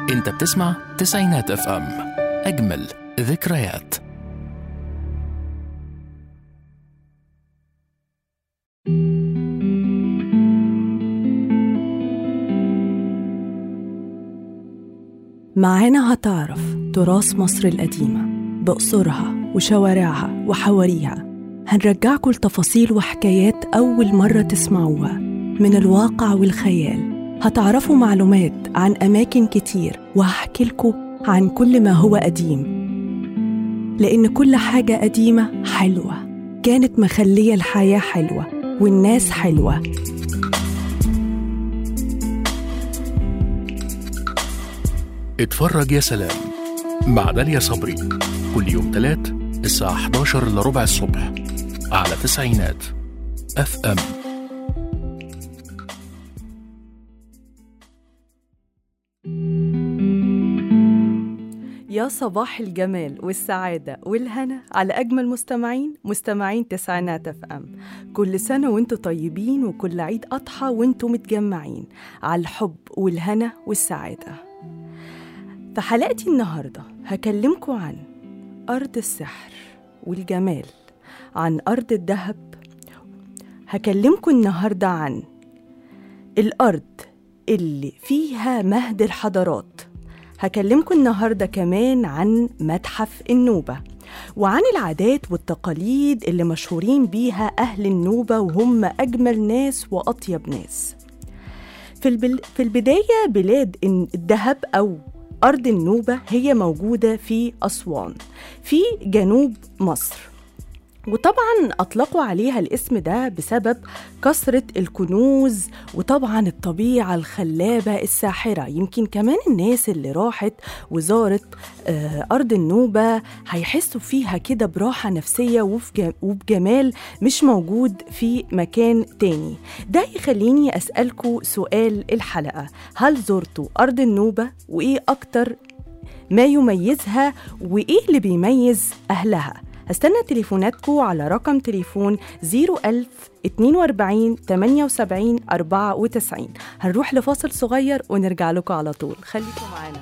انت بتسمع تسعينات اف ام اجمل ذكريات معانا هتعرف تراث مصر القديمة بقصرها وشوارعها وحواريها هنرجعكم لتفاصيل وحكايات أول مرة تسمعوها من الواقع والخيال هتعرفوا معلومات عن أماكن كتير وهحكي لكم عن كل ما هو قديم لأن كل حاجة قديمة حلوة كانت مخلية الحياة حلوة والناس حلوة اتفرج يا سلام مع داليا صبري كل يوم تلات الساعة 11 إلا ربع الصبح على تسعينات اف ام يا صباح الجمال والسعادة والهنا على أجمل مستمعين مستمعين تسعينات اف ام كل سنة وانتوا طيبين وكل عيد أضحى وانتوا متجمعين على الحب والهنا والسعادة في حلقتي النهاردة هكلمكم عن أرض السحر والجمال عن أرض الذهب هكلمكم النهاردة عن الأرض اللي فيها مهد الحضارات هكلمكم النهارده كمان عن متحف النوبة وعن العادات والتقاليد اللي مشهورين بيها أهل النوبة وهم أجمل ناس وأطيب ناس في, البل... في البداية بلاد إن- الذهب أو أرض النوبة هي موجودة في أسوان في جنوب مصر وطبعا أطلقوا عليها الاسم ده بسبب كثرة الكنوز وطبعا الطبيعة الخلابة الساحرة يمكن كمان الناس اللي راحت وزارت آه، أرض النوبة هيحسوا فيها كده براحة نفسية وفي ج- وبجمال مش موجود في مكان تاني ده يخليني أسألكوا سؤال الحلقة هل زرتوا أرض النوبة وإيه أكتر ما يميزها وإيه اللي بيميز أهلها هستنى تليفوناتكم على رقم تليفون 01000 42 78 94 هنروح لفاصل صغير ونرجع لكم على طول خليكم معانا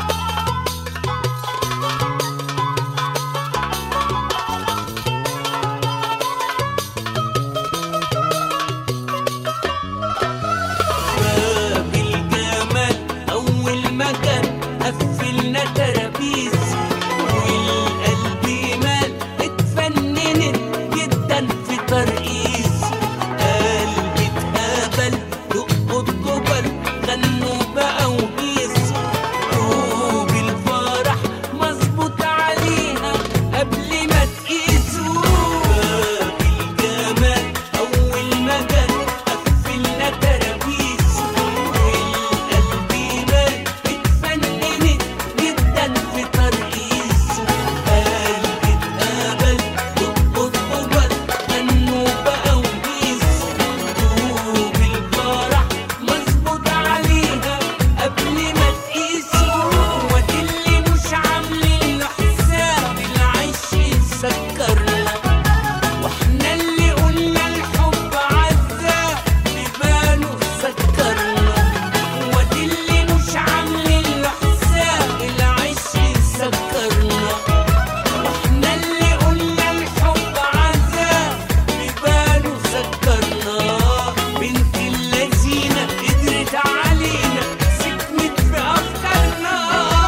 باب الجمال أول مكان قفلنا ترابيز والقلب مال اتفننت جدا في ترقيص قلبي اتقبل دقوا الجبل غنوا بقى وهيص طوب الفرح مظبوط عليها قبل ما تقيسوا باب الجمال أول مكان قفلنا ترابيز والقلب مال اتفننت جدا في ترقيص قلبي اتقبل دقوا الجبل غنوا بقى وهيص طوب الفرح مظبوط عليها قبل ما تقيسوا وادي اللي مش عاملين له حساب العيش يسكرنا واحنا اللي قلنا الحب عذاب بباله سكرنا وادي اللي مش عاملين له حساب العيش يسكرنا واحنا اللي قلنا الحب عذاب بباله سكرنا بنت اللذينة قدرت علينا سكنت في أفكارنا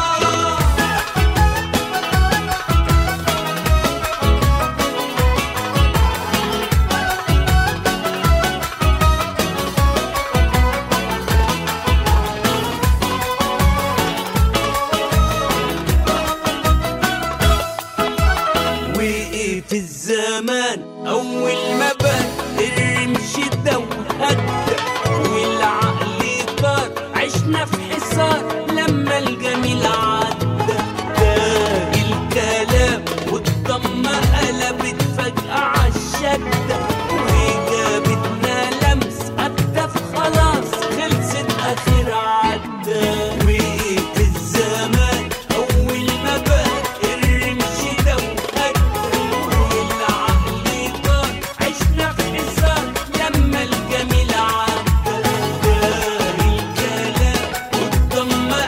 وقف الزمان أول ما بان الرمش ده وهدى والعقل طار عشنا في حصار لما الجميل عدى ده الكلام والضمة قلبت فجأة عالشدة وجابتنا لمس أكتف خلاص خلصت آخر عدى وقف الزمان أول ما بان الرمش ده وهدى والعقل طار عشنا في حصار لما الجميل عدى دار الكلام والضمة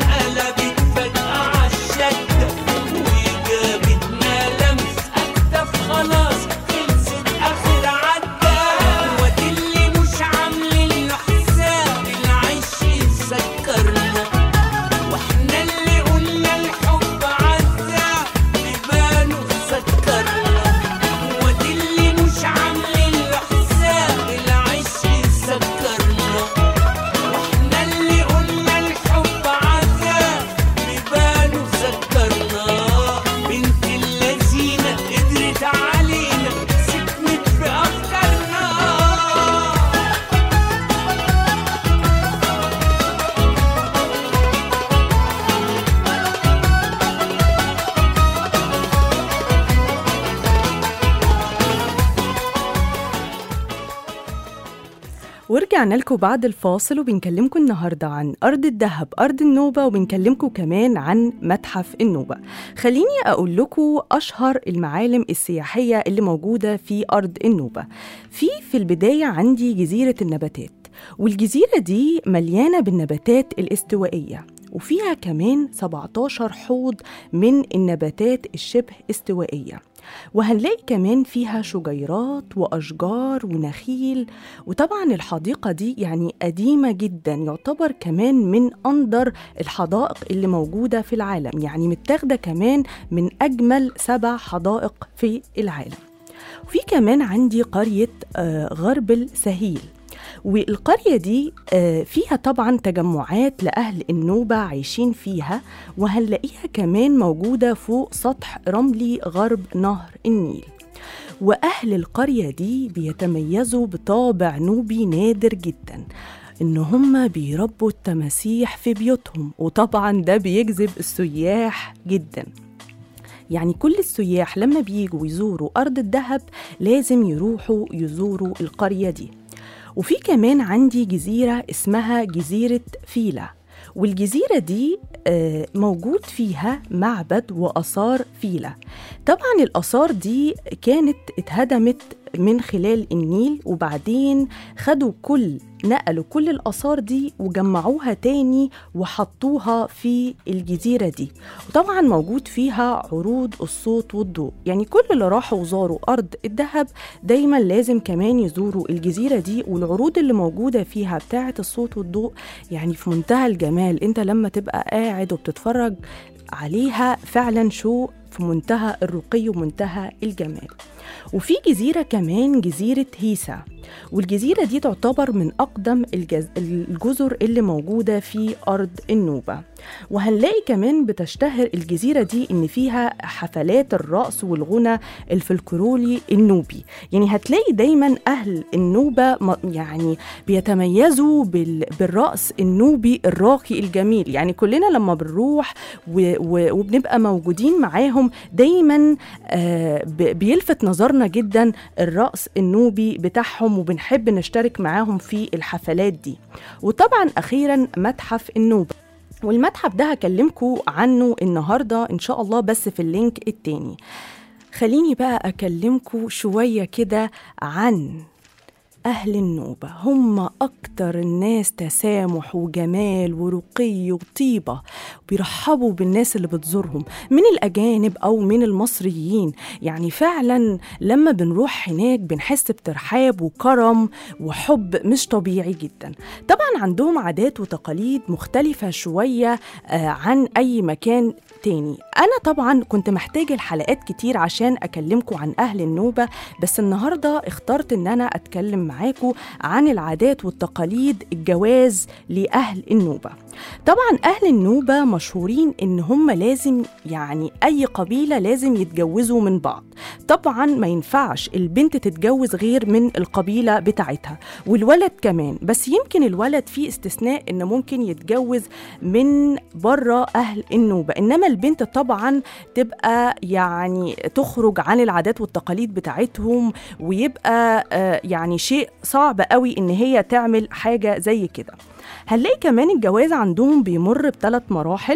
ورجعنا لكم بعد الفاصل وبنكلمكم النهارده عن أرض الذهب أرض النوبة وبنكلمكم كمان عن متحف النوبة خليني أقول لكم أشهر المعالم السياحية اللي موجودة في أرض النوبة في في البداية عندي جزيرة النباتات والجزيرة دي مليانة بالنباتات الاستوائية وفيها كمان 17 حوض من النباتات الشبه استوائية وهنلاقي كمان فيها شجيرات وأشجار ونخيل وطبعا الحديقة دي يعني قديمة جدا يعتبر كمان من أندر الحدائق اللي موجودة في العالم يعني متاخدة كمان من أجمل سبع حدائق في العالم وفي كمان عندي قرية آه، غرب السهيل والقرية دي آه، فيها طبعا تجمعات لأهل النوبة عايشين فيها وهنلاقيها كمان موجودة فوق سطح رملي غرب نهر النيل وأهل القرية دي بيتميزوا بطابع نوبي نادر جدا إن هم بيربوا التماسيح في بيوتهم وطبعا ده بيجذب السياح جدا يعني كل السياح لما بيجوا يزوروا أرض الذهب لازم يروحوا يزوروا القرية دي وفي كمان عندي جزيرة اسمها جزيرة فيلا والجزيرة دي آه، موجود فيها معبد وآثار فيلا طبعا الآثار دي كانت اتهدمت من خلال النيل وبعدين خدوا كل نقلوا كل الآثار دي وجمعوها تاني وحطوها في الجزيرة دي وطبعا موجود فيها عروض الصوت والضوء يعني كل اللي راحوا وزاروا أرض الذهب دايما لازم كمان يزوروا الجزيرة دي والعروض اللي موجودة فيها بتاعة الصوت والضوء يعني في منتهى الجمال انت لما تبقى قاعد وبتتفرج عليها فعلا شو في منتهى الرقي ومنتهى الجمال وفي جزيرة كمان جزيرة هيسا والجزيرة دي تعتبر من أقدم الجز... الجزر اللي موجودة في أرض النوبة وهنلاقي كمان بتشتهر الجزيرة دي إن فيها حفلات الرقص والغنى الفلكلوري النوبي يعني هتلاقي دايما أهل النوبة م- يعني بيتميزوا بال... بالرقص النوبي الراقي الجميل يعني كلنا لما بنروح و... و... وبنبقى موجودين معاهم دايما آه ب... بيلفت نظرنا جدا الرقص النوبي بتاعهم وبنحب نشترك معاهم في الحفلات دي وطبعا أخيرا متحف النوبة والمتحف ده هكلمكم عنه النهارده ان شاء الله بس في اللينك التاني خليني بقى اكلمكم شويه كده عن أهل النوبة هم أكتر الناس تسامح وجمال ورقي وطيبة بيرحبوا بالناس اللي بتزورهم من الأجانب أو من المصريين يعني فعلا لما بنروح هناك بنحس بترحاب وكرم وحب مش طبيعي جدا طبعا عندهم عادات وتقاليد مختلفة شوية آه، عن أي مكان تاني أنا طبعا كنت محتاجة الحلقات كتير عشان أكلمكم عن أهل النوبة بس النهاردة اخترت إن أنا أتكلم معاكم عن العادات والتقاليد الجواز لأهل النوبة طبعا أهل النوبة مشهورين إن هم لازم يعني أي قبيلة لازم يتجوزوا من بعض طبعا ما ينفعش البنت تتجوز غير من القبيلة بتاعتها والولد كمان بس يمكن الولد فيه استثناء إن ممكن يتجوز من بره أهل النوبة إنما البنت طبعا تبقى يعني تخرج عن العادات والتقاليد بتاعتهم ويبقى آه، يعني شيء صعب قوي إن هي تعمل حاجة زي كده هنلاقي كمان الجواز عندهم بيمر بثلاث مراحل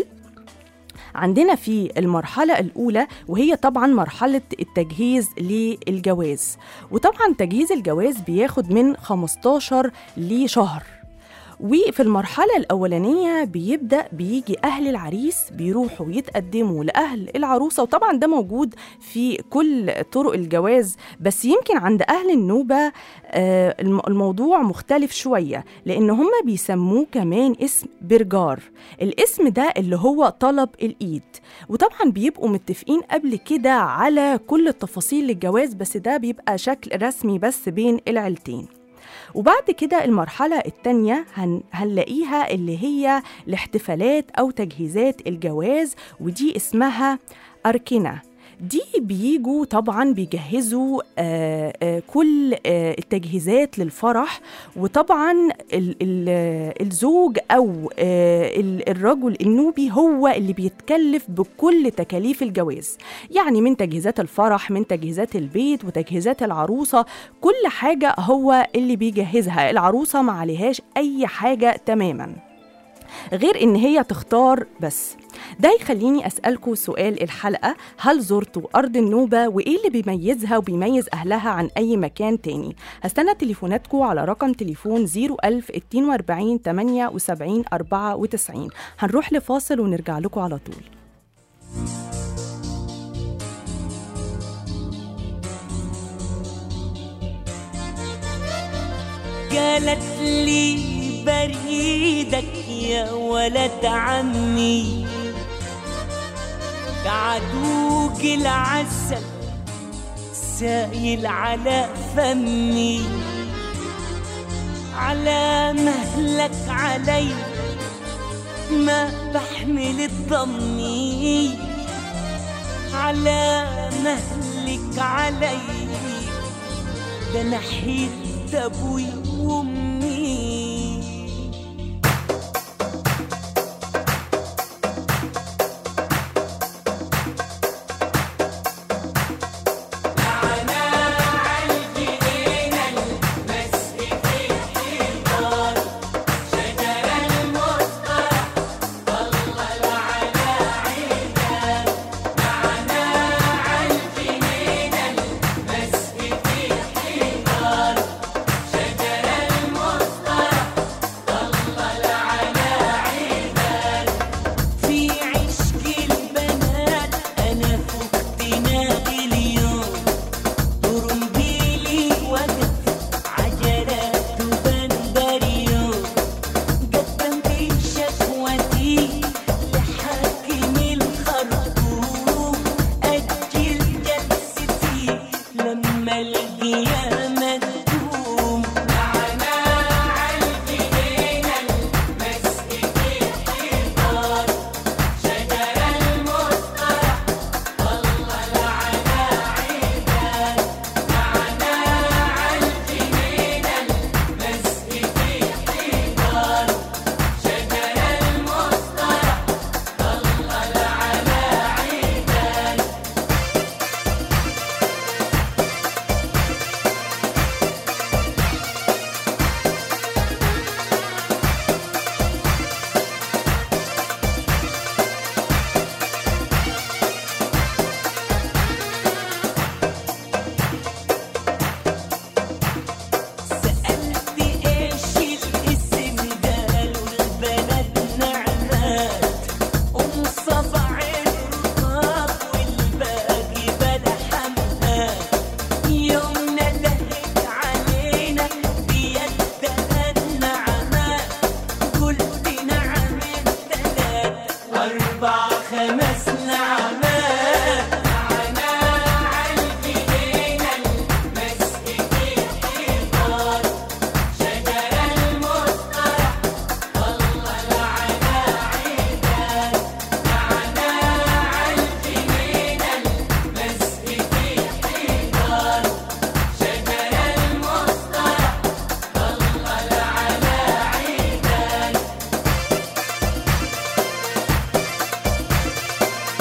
عندنا في المرحلة الأولى وهي طبعا مرحلة التجهيز للجواز وطبعا تجهيز الجواز بياخد من 15 لشهر وفي المرحلة الأولانية بيبدأ بيجي أهل العريس بيروحوا يتقدموا لأهل العروسة وطبعا ده موجود في كل طرق الجواز بس يمكن عند أهل النوبة آه، الم- الموضوع مختلف شوية لأن هم بيسموه كمان اسم برجار الاسم ده اللي هو طلب الإيد وطبعا بيبقوا متفقين قبل كده على كل التفاصيل للجواز بس ده بيبقى شكل رسمي بس بين العيلتين وبعد كده المرحلة التانية هن... هنلاقيها اللي هي الاحتفالات أو تجهيزات الجواز ودي اسمها أركنة دي بيجوا طبعا بيجهزوا آه، آه، كل آه، التجهيزات للفرح وطبعا ال- ال- الزوج او آه، ال- الرجل النوبي هو اللي بيتكلف بكل تكاليف الجواز يعني من تجهيزات الفرح من تجهيزات البيت وتجهيزات العروسه كل حاجه هو اللي بيجهزها العروسه ما عليهاش اي حاجه تماما غير ان هي تختار بس ده يخليني اسالكم سؤال الحلقه هل زرتوا ارض النوبه وايه اللي بيميزها وبيميز اهلها عن اي مكان تاني هستنى تليفوناتكم على رقم تليفون 01000 42 78 94 هنروح لفاصل ونرجع لكم على طول قالت لي بريدك يا ولد عمي كعدوك العسل سايل على فمي على مهلك علي ما بحمل الضمي على مهلك علي ده نحيت ابوي وامي في عشق البنات انا فقت نادي اليوم طرمبيلي وقف عجلات بندريون قدمت شكوتي لحاكم الخرطوم اجل جلستي لما القيامه تقوم معنا عالجنين المسجد الحيطان شجر المصطلح والله لعنا عيدان معنا عالجنين المسجد الحيطان شجر المصطلح والله لعنا عيدان سألت إيش الاسم قالوا البلد نعمات أم صبع الرقاب والباقي بلا حمات يوم ندهت علينا بيدها النعمات قلت نعم الثلاث وأربع خمس نعمات معنا عالجنين المسجد الحيطان شجر المصطلح والله لعنا عيدان معنا عالجنين المسجد الحيطان شجر المصطلح والله لعنا عيدان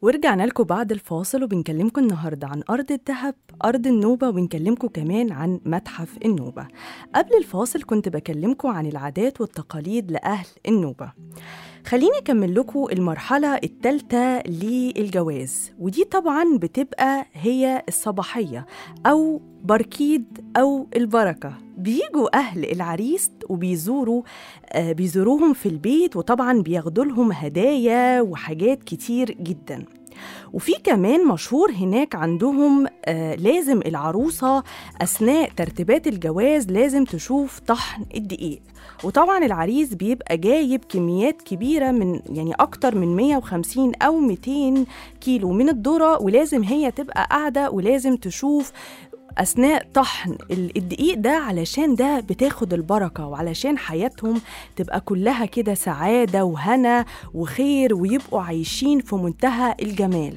ورجعنا لكم بعد الفاصل وبنكلمكم النهارده عن أرض الذهب أرض النوبة وبنكلمكم كمان عن متحف النوبة قبل الفاصل كنت بكلمكم عن العادات والتقاليد لأهل النوبة خليني أكمل لكم المرحلة الثالثة للجواز ودي طبعا بتبقى هي الصباحية أو بركيد أو البركة بيجوا أهل العريس وبيزوروا آه بيزوروهم في البيت وطبعا بياخدوا لهم هدايا وحاجات كتير جدا وفي كمان مشهور هناك عندهم آه لازم العروسة أثناء ترتيبات الجواز لازم تشوف طحن الدقيق وطبعا العريس بيبقى جايب كميات كبيرة من يعني أكتر من 150 أو 200 كيلو من الذرة ولازم هي تبقى قاعدة ولازم تشوف أثناء طحن ال- الدقيق ده علشان ده بتاخد البركة وعلشان حياتهم تبقى كلها كده سعادة وهنا وخير ويبقوا عايشين في منتهى الجمال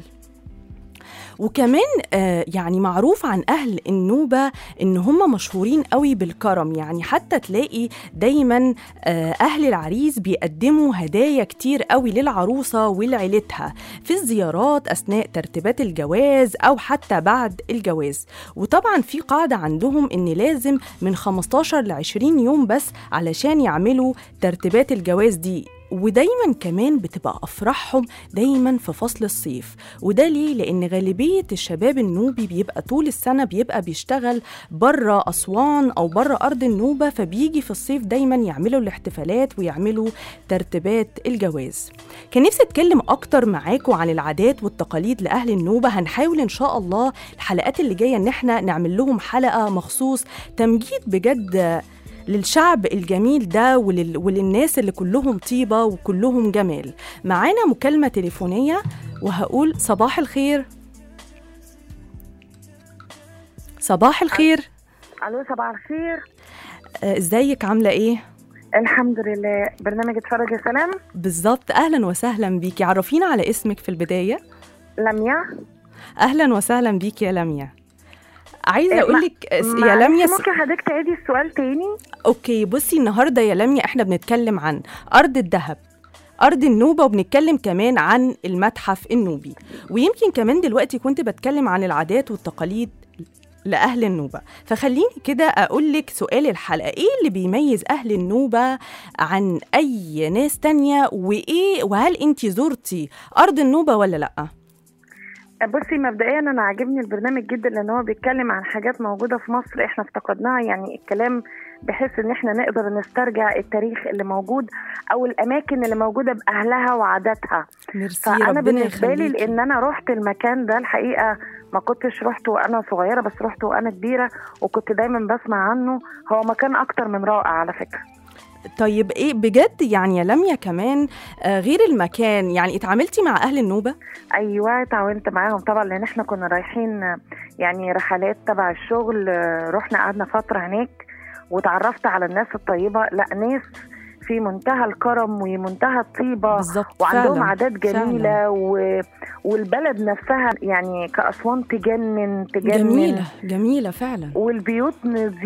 وكمان آه يعني معروف عن أهل النوبة إن هم مشهورين قوي بالكرم يعني حتى تلاقي دايما آه أهل العريس بيقدموا هدايا كتير قوي للعروسة ولعيلتها في الزيارات أثناء ترتيبات الجواز أو حتى بعد الجواز وطبعا في قاعدة عندهم إن لازم من 15 ل 20 يوم بس علشان يعملوا ترتيبات الجواز دي ودايما كمان بتبقى افراحهم دايما في فصل الصيف وده ليه لان غالبيه الشباب النوبي بيبقى طول السنه بيبقى بيشتغل بره اسوان او بره ارض النوبه فبيجي في الصيف دايما يعملوا الاحتفالات ويعملوا ترتيبات الجواز كان نفسي اتكلم اكتر معاكم عن العادات والتقاليد لاهل النوبه هنحاول ان شاء الله الحلقات اللي جايه ان احنا نعمل لهم حلقه مخصوص تمجيد بجد للشعب الجميل ده ولل... وللناس اللي كلهم طيبة وكلهم جمال معانا مكالمة تليفونية وهقول صباح الخير صباح الخير الو صباح الخير آه، ازيك عاملة ايه؟ الحمد لله برنامج اتفرج يا سلام بالظبط اهلا وسهلا بيكي عرفينا على اسمك في البداية لميا اهلا وسهلا بيكي يا لميا عايزه إيه، اقول ما- لك يا معلش لميا س- ممكن حضرتك تعيدي السؤال تاني اوكي بصي النهارده يا لميا احنا بنتكلم عن ارض الذهب ارض النوبه وبنتكلم كمان عن المتحف النوبي ويمكن كمان دلوقتي كنت بتكلم عن العادات والتقاليد لاهل النوبه فخليني كده اقول لك سؤال الحلقه ايه اللي بيميز اهل النوبه عن اي ناس تانية وايه وهل انت زرتي ارض النوبه ولا لا بصي مبدئيا انا عاجبني البرنامج جدا لان هو بيتكلم عن حاجات موجوده في مصر احنا افتقدناها يعني الكلام بحيث ان احنا نقدر نسترجع التاريخ اللي موجود او الاماكن اللي موجوده باهلها وعاداتها ميرسي فانا ربنا بالنسبه لي يخليكي لان انا رحت المكان ده الحقيقه ما كنتش رحت وانا صغيره بس رحت وانا كبيره وكنت دايما بسمع عنه هو مكان اكتر من رائع على فكره طيب ايه بجد يعني يا لميا كمان آه، غير المكان يعني اتعاملتي مع اهل النوبه ايوه تعاونت معاهم طبعا لان احنا كنا رايحين آه، يعني رحلات تبع الشغل آه، رحنا قعدنا فتره هناك وتعرفت على الناس الطيبه لا ناس في منتهى الكرم ومنتهى الطيبه بالظبط وعندهم فعلا. عادات جميله و... والبلد نفسها يعني كاسوان تجنن تجنن جميله جميله فعلا والبيوت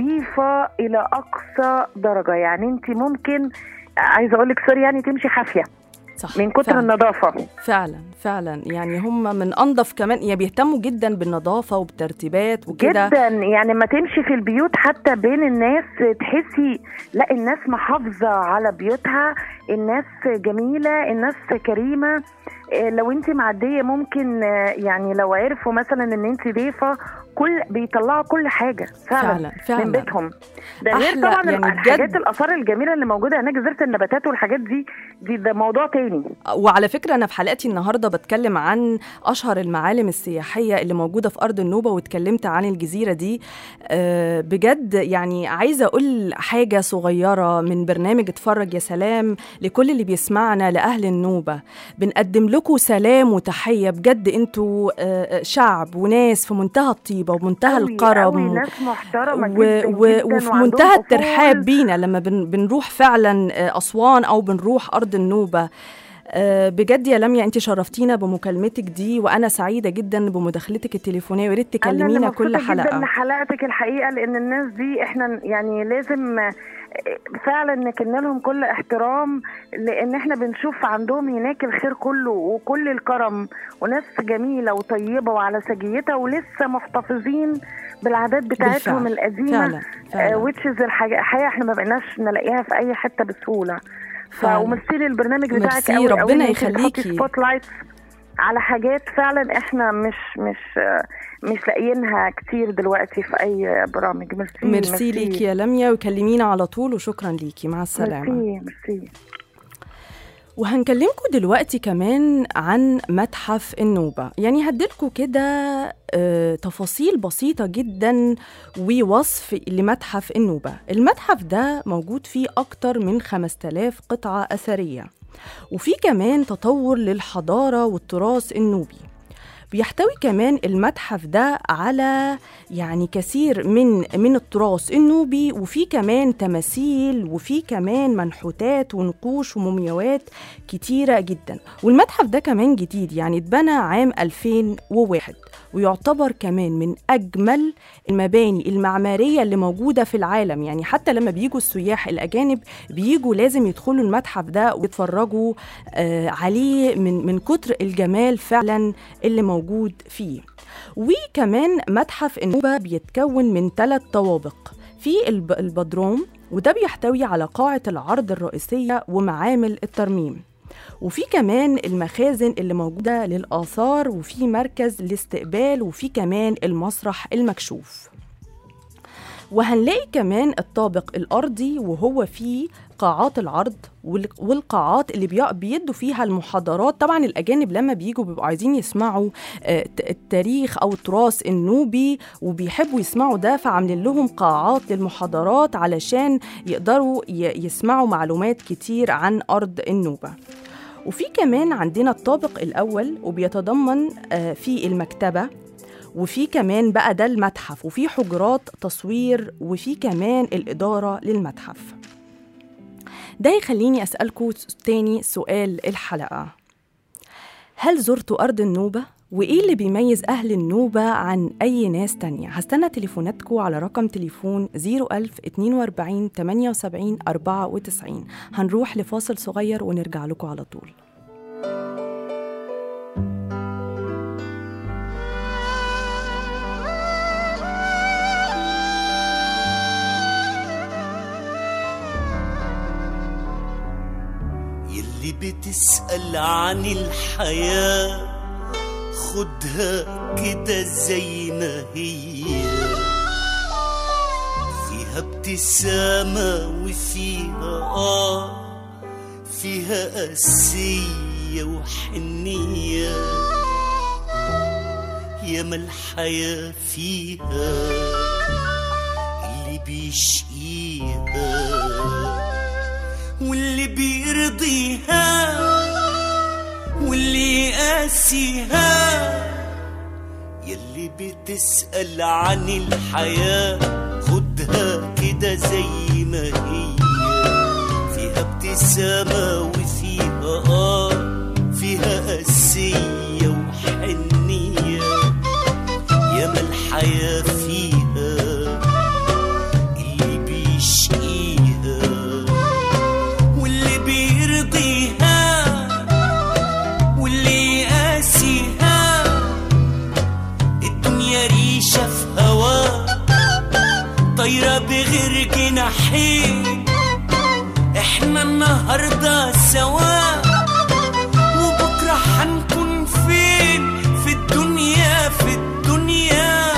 نظيفه الى اقصى درجه يعني انت ممكن عايزه اقول لك سوري يعني تمشي حافيه صح من كتر فعلا. النظافه فعلا فعلا يعني هم من انظف كمان يعني بيهتموا جدا بالنظافه وبالترتيبات وكده جدا يعني ما تمشي في البيوت حتى بين الناس تحسي لا الناس محافظة على بيوتها الناس جميلة الناس كريمة إيه، لو انت معدية ممكن آه، يعني لو عرفوا مثلا ان انت ضيفة كل بيطلعوا كل حاجة فعلا, فعلا فعلا من بيتهم ده غير أحلى طبعا يعني الحاجات بجد. الاثار الجميله اللي موجوده هناك جزيره النباتات والحاجات دي دي ده موضوع تاني وعلى فكره انا في حلقتي النهارده بتكلم عن اشهر المعالم السياحيه اللي موجوده في ارض النوبه واتكلمت عن الجزيره دي أه بجد يعني عايزه اقول حاجه صغيره من برنامج اتفرج يا سلام لكل اللي بيسمعنا لاهل النوبه بنقدم لكم سلام وتحيه بجد انتوا أه شعب وناس في منتهى الطيبه ومنتهى أوي- الكرم أوي ناس محترمه و... جدا و... جدا وفي وعندهم منتهى أصول. الترحاب بينا لما بن... بنروح فعلا آه، أسوان أو بنروح أرض النوبة آه، بجد يا لميا انت شرفتينا بمكالمتك دي وانا سعيده جدا بمداخلتك التليفونيه ويا ريت أنا اللي تكلمينا كل مبسوطة جدا حلقه لحلقتك الحقيقه لان الناس دي احنا يعني لازم فعلا نكن لهم كل احترام لان احنا بنشوف عندهم هناك الخير كله وكل الكرم وناس جميله وطيبه وعلى سجيتها ولسه محتفظين بالعادات بتاعتهم بالفعل. القديمه فعلا فعلا ويتشز الحاجه الحقيقه احنا ما بقيناش نلاقيها في اي حته بسهوله فعلا. فمثلي البرنامج بتاعك ميرسي، قوي ربنا قوي إن أنت يخليكي. تحطي سبوت لايت على حاجات فعلا احنا مش مش مش لاقيينها كتير دلوقتي في اي برامج ميرسي ميرسي ليكي يا لميا وكلمينا على طول وشكرا ليكي مع السلامه ميرسي ميرسي وهنكلمكم دلوقتي كمان عن متحف النوبة يعني هديلكوا كده آه، تفاصيل بسيطة جدا ووصف لمتحف النوبة المتحف ده موجود فيه أكتر من 5000 قطعة أثرية وفي كمان تطور للحضارة والتراث النوبي بيحتوي كمان المتحف ده على يعني كثير من من التراث النوبي وفي كمان تماثيل وفي كمان منحوتات ونقوش ومومياوات كتيرة جدا والمتحف ده كمان جديد يعني اتبنى عام 2001 ويعتبر كمان من أجمل المباني المعمارية اللي موجودة في العالم يعني حتى لما بيجوا السياح الأجانب بيجوا لازم يدخلوا المتحف ده ويتفرجوا آه عليه من من كتر الجمال فعلا اللي موجود فيه وكمان متحف النوبة بيتكون من ثلاث طوابق في الب- البدروم وده بيحتوي على قاعة العرض الرئيسية ومعامل الترميم وفي كمان المخازن اللي موجودة للآثار وفي مركز الاستقبال وفي كمان المسرح المكشوف وهنلاقي كمان الطابق الأرضي وهو فيه قاعات العرض وال- والقاعات اللي بي- بيدوا فيها المحاضرات طبعا الأجانب لما بيجوا بيبقوا عايزين يسمعوا آه، ت- التاريخ أو التراث النوبي وبيحبوا يسمعوا ده فعاملين لهم قاعات للمحاضرات علشان يقدروا ي- يسمعوا معلومات كتير عن أرض النوبة وفي كمان عندنا الطابق الأول وبيتضمن آه، في المكتبة وفي كمان بقى ده المتحف وفي حجرات تصوير وفي كمان الإدارة للمتحف ده يخليني أسألكم تاني سؤال الحلقة هل زرتوا أرض النوبة؟ وإيه اللي بيميز أهل النوبة عن أي ناس تانية؟ هستنى تليفوناتكم على رقم تليفون 01000 42 78 94 هنروح لفاصل صغير ونرجع لكم على طول يلي بتسأل عن الحياة خدها كده زي ما هي فيها ابتسامة وفيها آه فيها قاسية وحنية ياما الحياة فيها اللي بيشقيها واللي بيرضيها واللي يقاسيها يلي بتسأل عن الحياة خدها كده زي ما هي فيها ابتسامة وفيها آه فيها قاسية وحنية ياما الحياة فيها اللي بيشقيها واللي بيرضيها واللي يقاسيها الدنيا ريشة في هوا طايرة بغير جناحين احنا النهاردة سوا وبكرة هنكون فين في الدنيا في الدنيا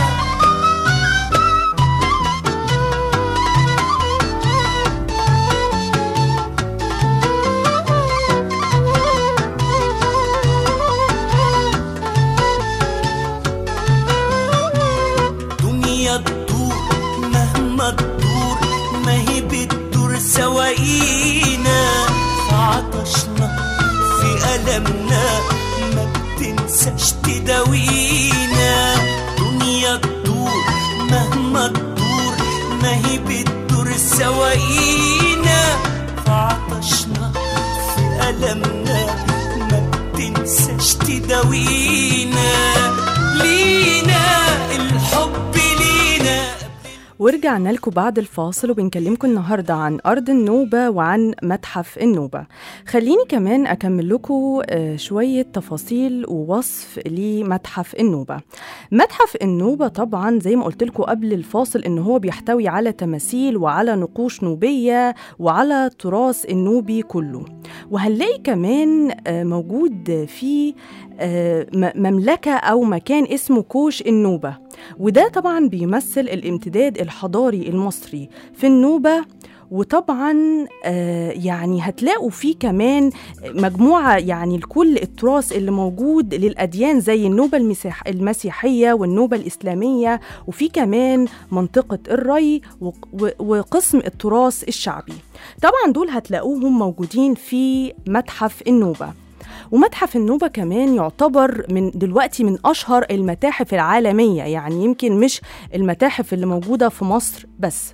دنيا تدور مهما تدور ما هي بتدور سواقينا في عطشنا في ألمنا ما بتنساش تداوينا دنيا تدور مهما تدور ما هي بتدور سواقينا في عطشنا في ألمنا ما بتنساش تداوينا لينا الحب لينا ورجعنا لكم بعد الفاصل وبنكلمكم النهارده عن أرض النوبة وعن متحف النوبة خليني كمان أكمل لكم آه، شوية تفاصيل ووصف لمتحف النوبة متحف النوبة طبعا زي ما قلت لكم قبل الفاصل إن هو بيحتوي على تماثيل وعلى نقوش نوبية وعلى التراث النوبي كله وهنلاقي كمان آه، موجود في آه، م- مملكة أو مكان اسمه كوش النوبة وده طبعا بيمثل الامتداد الحضاري المصري في النوبة وطبعا آه، يعني هتلاقوا فيه كمان مجموعة يعني لكل التراث اللي موجود للأديان زي النوبة المسيح المسيحية والنوبة الإسلامية وفي كمان منطقة الري وق- و- وقسم التراث الشعبي طبعا دول هتلاقوهم موجودين في متحف النوبة ومتحف النوبة كمان يعتبر من دلوقتي من أشهر المتاحف العالمية يعني يمكن مش المتاحف اللي موجودة في مصر بس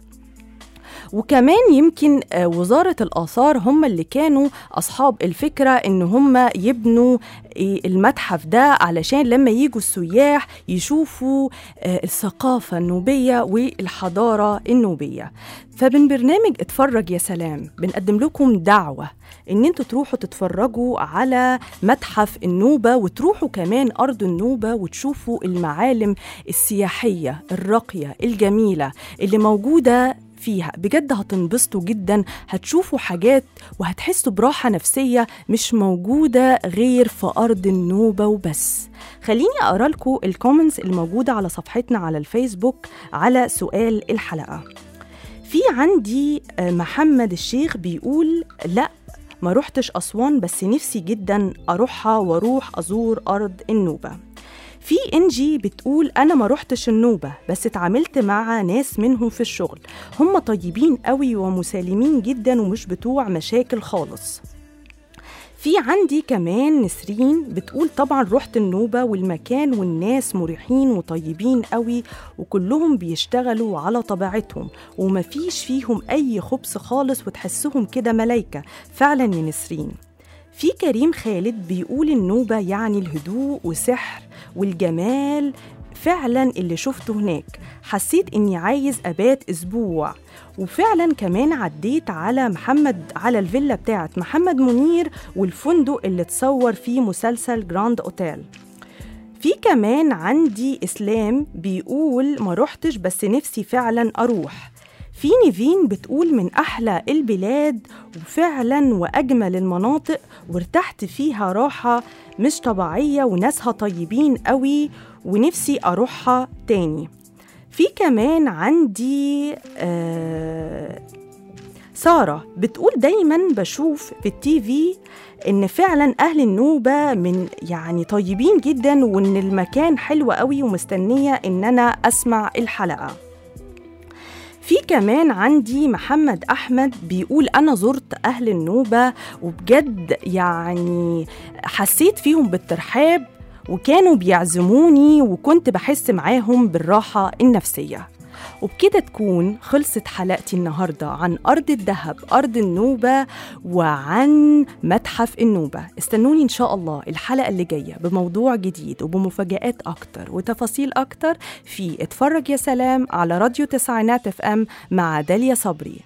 وكمان يمكن آه، وزارة الآثار هم اللي كانوا أصحاب الفكرة إن هم يبنوا آه، المتحف ده علشان لما يجوا السياح يشوفوا آه، الثقافة النوبية والحضارة النوبية فمن برنامج اتفرج يا سلام بنقدم لكم دعوة ان انتوا تروحوا تتفرجوا على متحف النوبة وتروحوا كمان أرض النوبة وتشوفوا المعالم السياحية الراقية الجميلة اللي موجودة فيها بجد هتنبسطوا جدا هتشوفوا حاجات وهتحسوا براحة نفسية مش موجودة غير في أرض النوبة وبس خليني أقرأ لكم الكومنتس الموجودة على صفحتنا على الفيسبوك على سؤال الحلقة في عندي آه، محمد الشيخ بيقول لا ما روحتش أسوان بس نفسي جدا أروحها وأروح أزور أرض النوبة في إنجي بتقول أنا ما روحتش النوبة بس اتعاملت مع ناس منهم في الشغل هم طيبين قوي ومسالمين جدا ومش بتوع مشاكل خالص في عندي كمان نسرين بتقول طبعا رحت النوبة والمكان والناس مريحين وطيبين قوي وكلهم بيشتغلوا على طبيعتهم ومفيش فيهم أي خبث خالص وتحسهم كده ملايكة فعلا يا نسرين في كريم خالد بيقول النوبة يعني الهدوء وسحر والجمال فعلا اللي شفته هناك حسيت اني عايز ابات اسبوع وفعلا كمان عديت على محمد على الفيلا بتاعت محمد منير والفندق اللي اتصور فيه مسلسل جراند اوتيل في كمان عندي اسلام بيقول ما روحتش بس نفسي فعلا اروح في نيفين بتقول من احلى البلاد وفعلا واجمل المناطق وارتحت فيها راحه مش طبيعيه وناسها طيبين قوي ونفسي اروحها تاني في كمان عندي آه سارة بتقول دايما بشوف في التي في ان فعلا اهل النوبة من يعني طيبين جدا وان المكان حلو قوي ومستنية ان انا اسمع الحلقة في كمان عندي محمد احمد بيقول انا زرت اهل النوبه وبجد يعني حسيت فيهم بالترحاب وكانوا بيعزموني وكنت بحس معاهم بالراحه النفسيه وبكده تكون خلصت حلقتي النهاردة عن أرض الذهب أرض النوبة وعن متحف النوبة استنوني إن شاء الله الحلقة اللي جاية بموضوع جديد وبمفاجآت أكتر وتفاصيل أكتر في اتفرج يا سلام على راديو تسعينات اف ام مع داليا صبري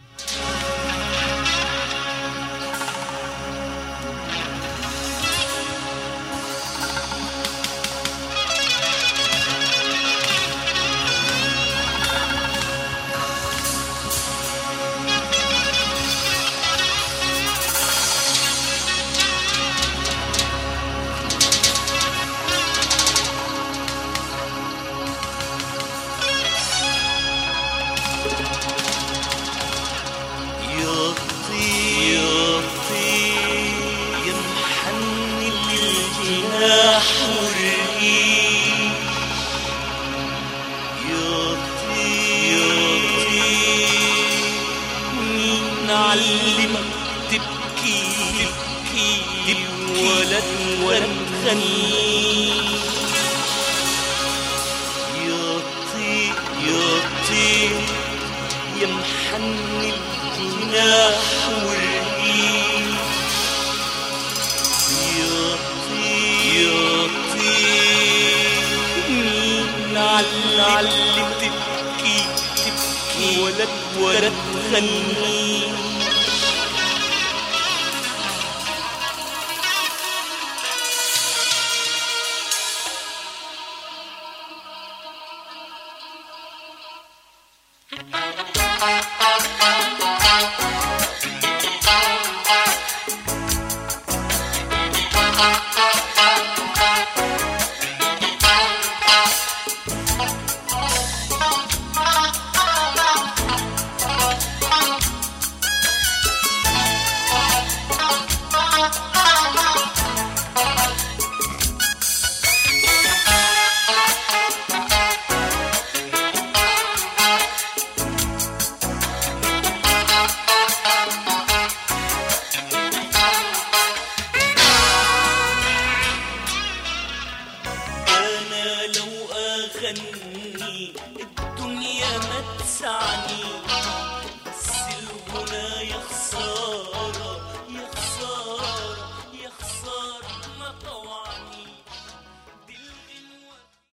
يا طير يا طير يا محني الجناح والريح يا طير يا طير مين علمك تبكي تبكي ولا ولا تغني يا طير يا طير يا محني الجناح والريح يا طير يا طير مين علم تبكي تبكي ولا ولا تخليك